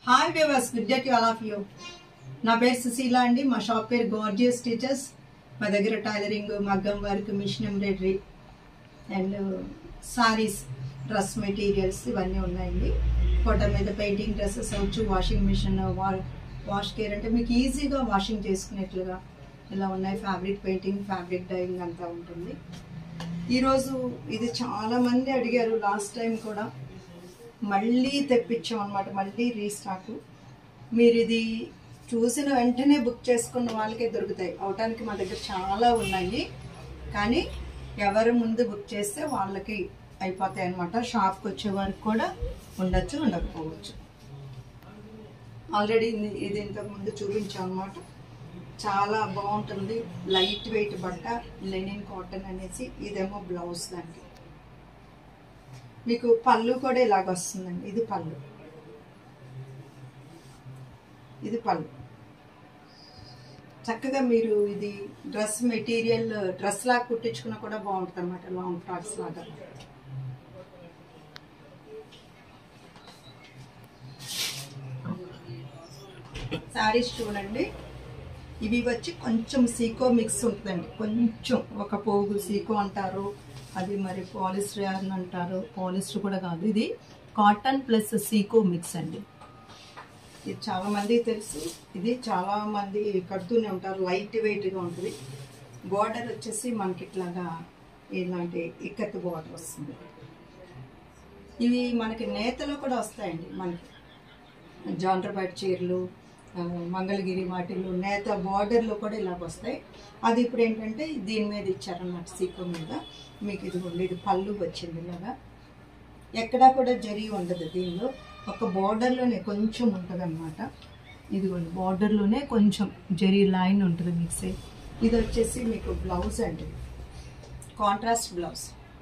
Hi viewers good day to all of you నా పేరు సుశీల అండి మా షాప్ పేరు గోర్జియస్ టీచర్స్ మా దగ్గర టైలరింగ్ మగ్గం work machine embroidery and saris dress materials ఇవన్నీ ఉన్నాయండి ఫోటో మీద పెయింటింగ్ డ్రెస్సెస్ అవచ్చు వాషింగ్ మిషన్ వా వాష్ కేర్ అంటే మీకు ఈజీగా వాషింగ్ చేసుకునేట్లుగా ఇలా ఉన్నాయి ఫ్యాబ్రిక్ పెయింటింగ్ ఫ్యాబ్రిక్ డైయింగ్ అంతా ఉంటుంది ఈరోజు ఇది చాలా మంది అడిగారు లాస్ట్ టైం కూడా మళ్ళీ తెప్పించాం అనమాట మళ్ళీ రీస్టాక్ మీరు ఇది చూసిన వెంటనే బుక్ చేసుకున్న వాళ్ళకే దొరుకుతాయి అవటానికి మా దగ్గర చాలా ఉన్నాయి కానీ ఎవరు ముందు బుక్ చేస్తే వాళ్ళకి అయిపోతాయి అనమాట షాప్కి వచ్చే వరకు కూడా ఉండొచ్చు ఉండకపోవచ్చు ఆల్రెడీ ఇది- ఇది ఇంతకు ముందు చూపించాం అనమాట చాలా బాగుంటుంది లైట్ వెయిట్ బట్ట లెనిన్ కాటన్ అనేసి ఇదేమో బ్లౌజ్ దానికి మీకు పళ్ళు కూడా ఇలాగ వస్తుందండి ఇది పళ్ళు ఇది పళ్ళు చక్కగా మీరు ఇది డ్రెస్ మెటీరియల్ డ్రెస్ లాగా కుట్టించుకున్నా కూడా బాగుంటుంది అనమాట లాంగ్ ఫ్రాక్స్ లాగా శారీస్ చూడండి ఇవి వచ్చి కొంచెం సీకో మిక్స్ ఉంటుందండి కొంచెం ఒక పోగు సీకో అంటారు అది మరి పాలిస్టర్ అని అంటారు పాలిస్టర్ కూడా కాదు ఇది కాటన్ ప్లస్ సీకో మిక్స్ అండి ఇది చాలా మంది తెలుసు ఇది చాలా మంది కడుతూనే ఉంటారు లైట్ వెయిట్గా ఉంటుంది బార్డర్ వచ్చేసి మనకి ఇట్లాగా ఇలాంటి ఇక్కత్ బార్డర్ వస్తుంది ఇవి మనకి నేతలో కూడా వస్తాయండి మనకి జాండ్రబైట్ చీరలు ఆ, మంగళగిరి వాటిల్లో నేత బార్డర్లో కూడా ఇలాగ వస్తాయి అది ఇప్పుడు ఏంటంటే దీని మీద ఇచ్చారన్నమాట సీకో మీద మీకు ఇది ఉంది ఇది పళ్ళు వచ్చింది ఇలాగా ఎక్కడా కూడా జరి ఉండదు దీనిలో ఒక బార్డర్లోనే కొంచెం ఉంటుంది అనమాట ఇదిగోండి బార్డర్లోనే కొంచెం జరీ లైన్ ఉంటుంది మిక్స్ అయ్యి ఇది వచ్చేసి మీకు బ్లౌజ్ అండి కాంట్రాస్ట్ బ్లౌజ్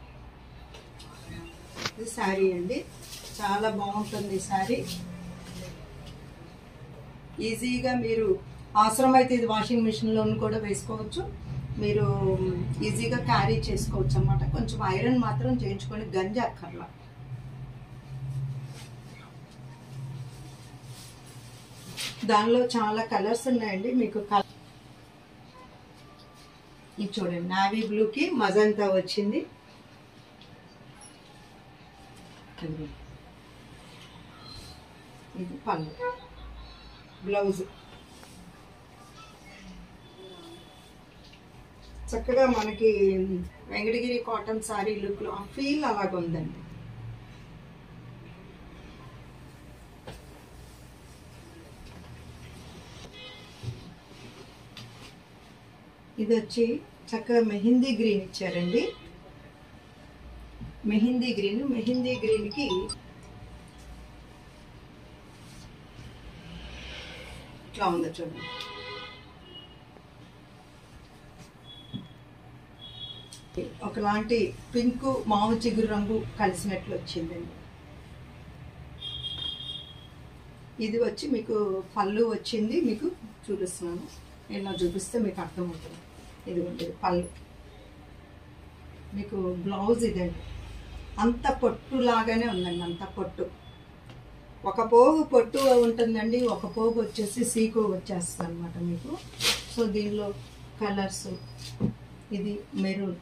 ఇది శారీ అండి చాలా బాగుంటుంది ఈ శారీ ఈజీగా మీరు అవసరమైతే ఇది వాషింగ్ మిషన్లో కూడా వేసుకోవచ్చు మీరు ఈజీగా క్యారీ చేసుకోవచ్చు అన్నమాట కొంచెం ఐరన్ మాత్రం చేయించుకొని గంజి అక్కర్లా దానిలో చాలా కలర్స్ ఉన్నాయండి మీకు కలర్ ఇది చూడండి నావీ బ్లూకి మజంతా వచ్చింది ఇది పళ్ళు బ్లౌజ్ చక్కగా మనకి వెంకటగిరి కాటన్ సారీ లుక్లో ఆ ఫీల్ అలాగ ఉందండి ఇది వచ్చి చక్కగా మెహిందీ గ్రీన్ ఇచ్చారండి మెహిందీ గ్రీన్ మెహిందీ గ్రీన్కి ఇట్లా ఉంది చూడండి ఒకలాంటి పింక్ మాము చిగురు రంగు కలిసినట్లు వచ్చిందండి ఇది వచ్చి మీకు పళ్ళు వచ్చింది మీకు చూపిస్తున్నాను ఇలా చూపిస్తే మీకు అర్థమవుతుంది ఇది ఉంటుంది పళ్ళు మీకు బ్లౌజ్ ఇదండి అంత పొట్టు లాగానే ఉందండి అంత పొట్టు ఒక పోగు పొట్టు ఉంటుందండి ఒక పోగు వచ్చేసి సీకో వచ్చేస్తుంది అనమాట మీకు సో దీనిలో కలర్స్ ఇది మెరూన్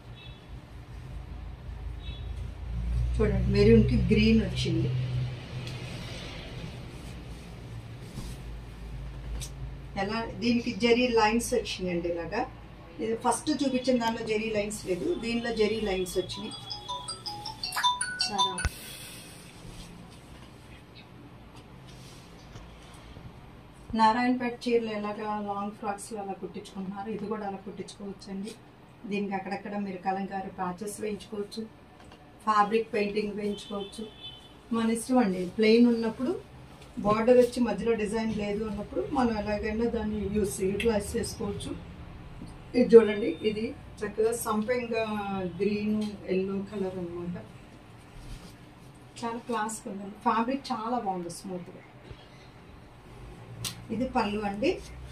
చూడండి మెరూన్కి గ్రీన్ వచ్చింది ఎలా దీనికి జెరీ లైన్స్ వచ్చినాయండి ఇలాగా ఇది ఫస్ట్ చూపించిన దానిలో జెరీ లైన్స్ లేదు దీనిలో జెరీ లైన్స్ వచ్చినాయి సరే నారాయణపేట చీరలు ఎలాగా లాంగ్ ఫ్రాక్స్లో అలా కుట్టించుకుంటున్నారు ఇది కూడా అలా కుట్టించుకోవచ్చండి దీనికి అక్కడక్కడ మీరు కలంకారీ ప్యాచెస్ వేయించుకోవచ్చు ఫ్యాబ్రిక్ పెయింటింగ్ వేయించుకోవచ్చు మన ఇష్టం అండి ప్లెయిన్ ఉన్నప్పుడు బార్డర్ వచ్చి మధ్యలో డిజైన్ లేదు అన్నప్పుడు మనం ఎలాగైనా దాన్ని యూస్ యూటిలైజ్ చేసుకోవచ్చు ఇది చూడండి ఇది చక్కగా సంపెంగ గ్రీన్ ఎల్లో కలర్ అన్నమాట చాలా క్లాస్ ఉందండి ఫ్యాబ్రిక్ చాలా బాగుంది స్మూత్గా ఇది పళ్ళు అండి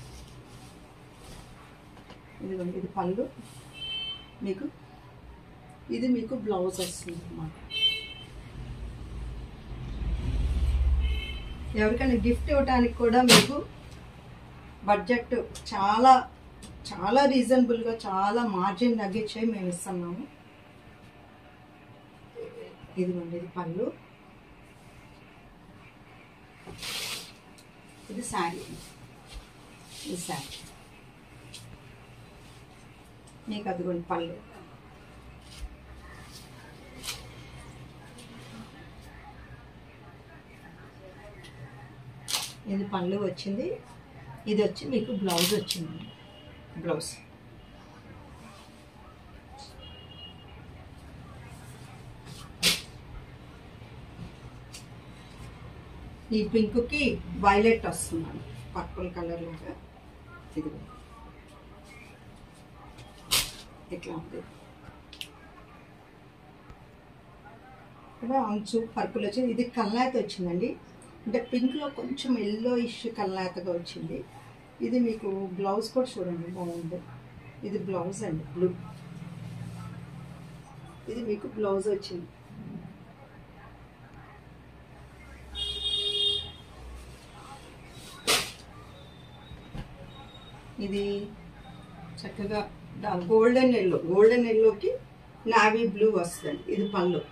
ఇదిగోండి ఇది పళ్ళు మీకు ఇది మీకు బ్లౌజ్ వస్తుంది అన్నమాట ఎవరికైనా గిఫ్ట్ ఇవ్వడానికి కూడా మీకు బడ్జెట్ చాలా చాలా రీజనబుల్గా చాలా మార్జిన్ తగ్గించే మేము ఇస్తున్నాము ఇదిగోండి ఇది పళ్ళు ఇది శారీ ఇది శారీ మీకు అదిగోండి పళ్ళు ఇది పళ్ళు వచ్చింది ఇది వచ్చి మీకు బ్లౌజ్ వచ్చింది బ్లౌజ్ ఈ పింక్కి వైలెట్ వస్తున్నాను పర్పుల్ కలర్ లాగా ఇది ఇట్లా ఉంది ఇక్కడ అంచు పర్పుల్ వచ్చింది ఇది కల్లాత వచ్చిందండి అంటే పింక్లో కొంచెం ఎల్లో ఇష్ కల్లాతగా వచ్చింది ఇది మీకు బ్లౌజ్ కూడా చూడండి బాగుంది ఇది బ్లౌజ్ అండి బ్లూ ఇది మీకు బ్లౌజ్ వచ్చింది ఇది చక్కగా గోల్డెన్ ఎల్లో గోల్డెన్ ఎల్లోకి నావీ బ్లూ వస్తుంది ఇది పళ్ళు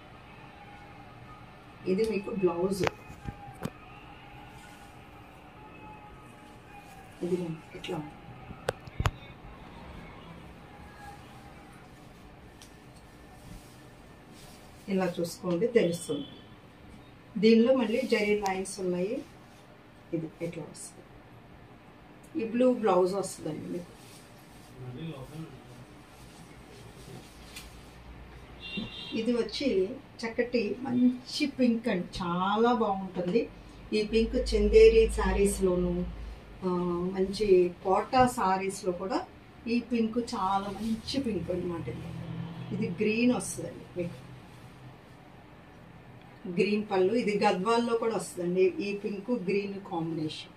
ఇది మీకు బ్లౌజ్ ఇది ఇట్లా ఉంది. ఇలా చూసుకోండి తెలుస్తుంది దీనిలో మళ్ళీ జరీ లైన్స్ ఉన్నాయి ఇది ఎట్లా వస్తుంది ఈ బ్లూ బ్లౌజ్ వస్తుందండి మీకు ఇది వచ్చి చక్కటి మంచి పింక్ అండి చాలా బాగుంటుంది ఈ పింక్ చందేరి శారీస్లోను మంచి కోటా శారీస్లో కూడా ఈ పింక్ చాలా మంచి పింక్ అనమాట ఇది ఇది గ్రీన్ వస్తుందండి మీకు గ్రీన్ పళ్ళు ఇది గద్వాల్లో కూడా వస్తుందండి ఈ పింక్ గ్రీన్ కాంబినేషన్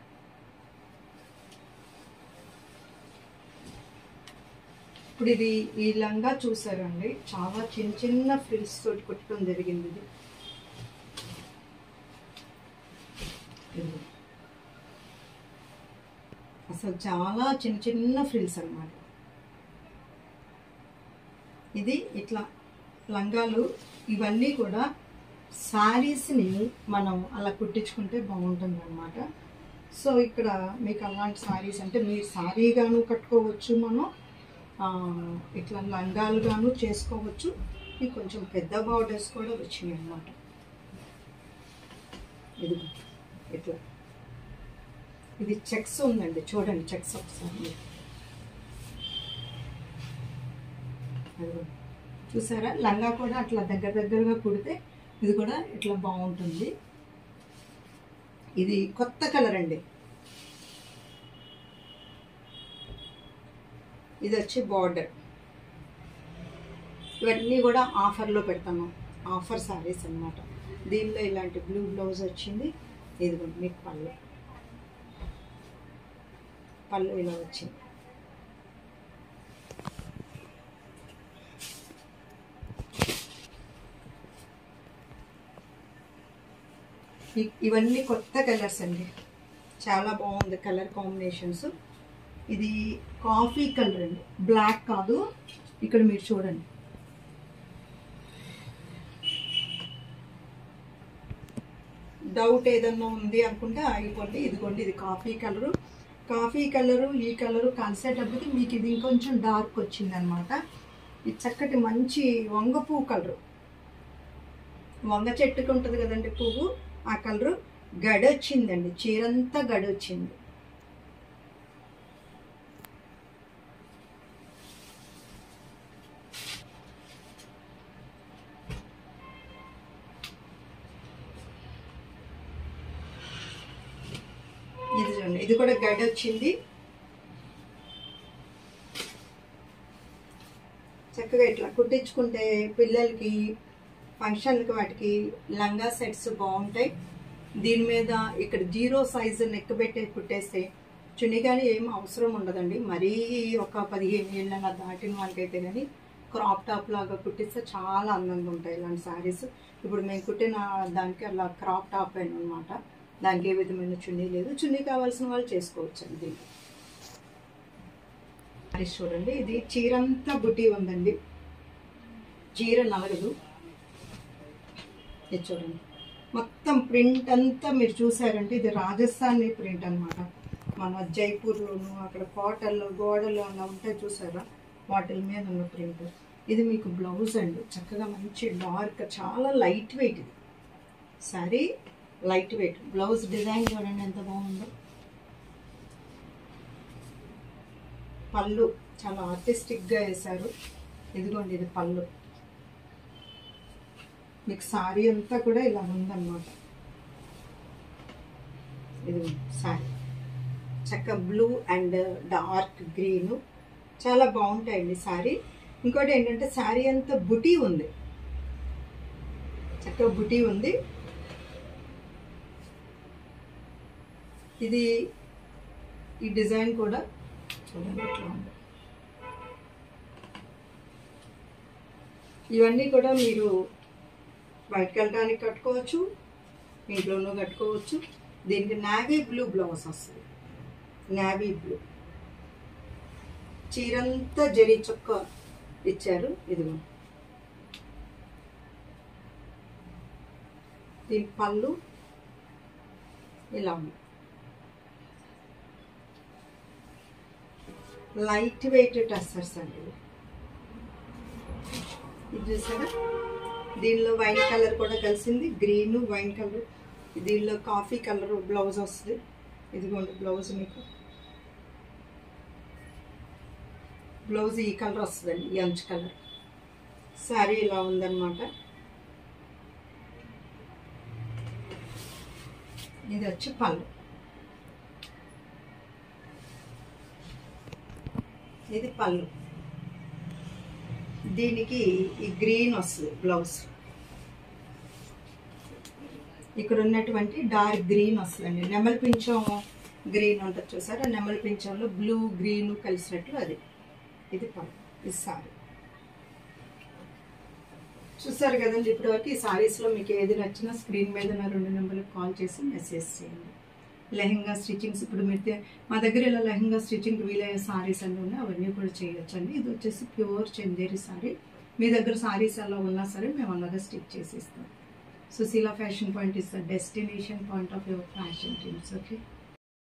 ఇప్పుడు ఇది ఈ లంగా చూసారండి చాలా చిన్న చిన్న ఫ్రిల్స్ తోటి కుట్టడం జరిగింది ఇది ఇది. అసలు చాలా చిన్న చిన్న ఫ్రిల్స్ అన్నమాట ఇది ఇట్లా లంగాలు ఇవన్నీ కూడా శారీస్ని మనం అలా కుట్టించుకుంటే బాగుంటుంది అనమాట సో ఇక్కడ మీకు అలాంటి శారీస్ అంటే మీరు శారీగాను కట్టుకోవచ్చు మనం ఆ, ఇట్లా లంగాలుగాను చేసుకోవచ్చు ఇది కొంచెం పెద్ద బార్డర్స్ కూడా వచ్చినాయి అన్నమాట ఇది ఇట్లా ఇది చెక్స్ ఉందండి చూడండి చెక్స్ ఒకసారి మీరు. అదిగో. చూసారా లంగా కూడా అట్లా దగ్గర దగ్గరగా కుడితే ఇది కూడా ఇట్లా బాగుంటుంది ఇది కొత్త కలర్ అండి ఇది వచ్చి బార్డర్ ఇవన్నీ కూడా ఆఫర్లో పెడతాము ఆఫర్ సారీస్ అన్నమాట దీనిలో ఇలాంటి బ్లూ బ్లౌజ్ వచ్చింది ఇది కూడా మీకు పళ్ళు పళ్ళు ఇలా వచ్చింది ఇ- ఇవన్నీ కొత్త కలర్స్ అండి చాలా బాగుంది కలర్ కాంబినేషన్స్ ఇది కాఫీ కలర్ అండి బ్లాక్ కాదు ఇక్కడ మీరు చూడండి డౌట్ ఏదన్నా ఉంది అనుకుంటే ఆగిపోండి ఇదిగోండి ఇది కాఫీ కలరు కాఫీ కలరు ఈ కలరు కలిసేటప్పటికి మీకు ఇది ఇంకొంచెం డార్క్ వచ్చింది అనమాట ఇది చక్కటి మంచి వంగ పువ్వు కలరు వంగ చెట్టుకి ఉంటుంది కదండి పువ్వు ఆ కలరు గడి వచ్చిందండి చీరంతా గడి వచ్చింది ఇది చూడండి ఇది కూడా గడి వచ్చింది చక్కగా ఇట్లా కుట్టించుకుంటే పిల్లలకి ఫంక్షన్లకి వాటికి లంగా సెట్స్ బాగుంటాయి దీని మీద ఇక్కడ జీరో సైజు నెక్ పెట్టే కుట్టేస్తే చున్నీ కానీ ఏం అవసరం ఉండదండి మరీ ఒక పదిహేను ఏళ్ళ దాటిన వాళ్ళకైతే కానీ క్రాప్ టాప్ లాగా కుట్టిస్తే చాలా అందంగా ఉంటాయి ఇలాంటి శారీస్ ఇప్పుడు మేము కుట్టిన దానికి అలా క్రాప్ టాప్ అయిన అనమాట దానికి ఏ విధమైన చున్నీ లేదు చున్నీ కావాల్సిన వాళ్ళు చేసుకోవచ్చు అండి దీనికి సారీస్ చూడండి ఇది చీరంతా బుటీ ఉందండి చీర నలగదు ఇది చూడండి మొత్తం ప్రింట్ అంతా మీరు చూసారంటే ఇది రాజస్థానీ ప్రింట్ అన్నమాట మన జైపూర్లోను అక్కడ కోటల్లో గోడలు అలా ఉంటాయి చూసారా వాటిల మీద ఉన్న ప్రింట్ ఇది మీకు బ్లౌజ్ అండి చక్కగా మంచి డార్క్ చాలా లైట్ వెయిట్ ఇది sari light weight blouse design చూడండి ఎంత బాగుందో పళ్ళు చాలా ఆర్టిస్టిక్గా వేశారు ఇదిగోండి ఇది పళ్ళు మీకు సారీ అంతా కూడా ఇలా ఉందన్నమాట ఇది సారీ చక్క బ్లూ అండ్ డార్క్ గ్రీన్ చాలా బాగుంటాయండి సారీ ఇంకోటి ఏంటంటే శారీ అంతా బుటీ ఉంది చక్కగా బుటీ ఉంది ఇది ఈ డిజైన్ కూడా చూడండి ఎట్లా ఉంది ఇవన్నీ కూడా మీరు బయటకు వెళ్ళడానికి కట్టుకోవచ్చు ఇంట్లోనూ కట్టుకోవచ్చు దీనికి నావీ బ్లూ బ్లౌజ్ వస్తుంది నావీ బ్లూ చీరంతా జరీ చొక్క ఇచ్చారు ఇదిగో దీని పళ్ళు ఇలా ఉంది లైట్ వెయిట్ టస్సర్స్ అండి ఇవి. ఇది చూసారా దీనిలో వైన్ కలర్ కూడా కలిసింది గ్రీన్ వైన్ కలర్ దీనిలో కాఫీ కలర్ బ్లౌజ్ వస్తుంది ఇదిగోండి బ్లౌజ్ మీకు బ్లౌజ్ ఈ కలర్ వస్తుందండి ఈ అంచు కలర్ శారీ ఇలా ఉందన్నమాట ఇది వచ్చి పళ్ళు ఇది పళ్ళు దీనికి ఈ గ్రీన్ వస్తుంది బ్లౌజ్ ఇక్కడ ఉన్నటువంటి డార్క్ గ్రీన్ వస్తుందండి నెమలి పింఛం గ్రీన్ ఉంటుంది చూసారా నెమలి పింఛంలో బ్లూ గ్రీన్ కలిసినట్లు అది ఇది పళ్ళు ఇది సారీ చూసారు కదండి ఇప్పటి వరకు ఈ సారీస్లో మీకు ఏది నచ్చినా స్క్రీన్ మీద నా రెండు నెంబర్లకు కాల్ చేసి మెసేజ్ చేయండి లెహంగా స్టిచ్చింగ్స్ ఇప్పుడు మీరు తే- మా దగ్గర ఇలా లెహంగా స్టిచ్చింగ్ వీలయ్యే సారీస్ అన్నీ ఉన్నాయి అవన్నీ కూడా చేయొచ్చు అండి ఇది వచ్చేసి ప్యూర్ చందేరి సారీ మీ దగ్గర సారీస్ అలా ఉన్నా సరే మేము అలాగే స్టిచ్ చేసి ఇస్తాం Sushila fashion point is the destination point of your fashion teams okay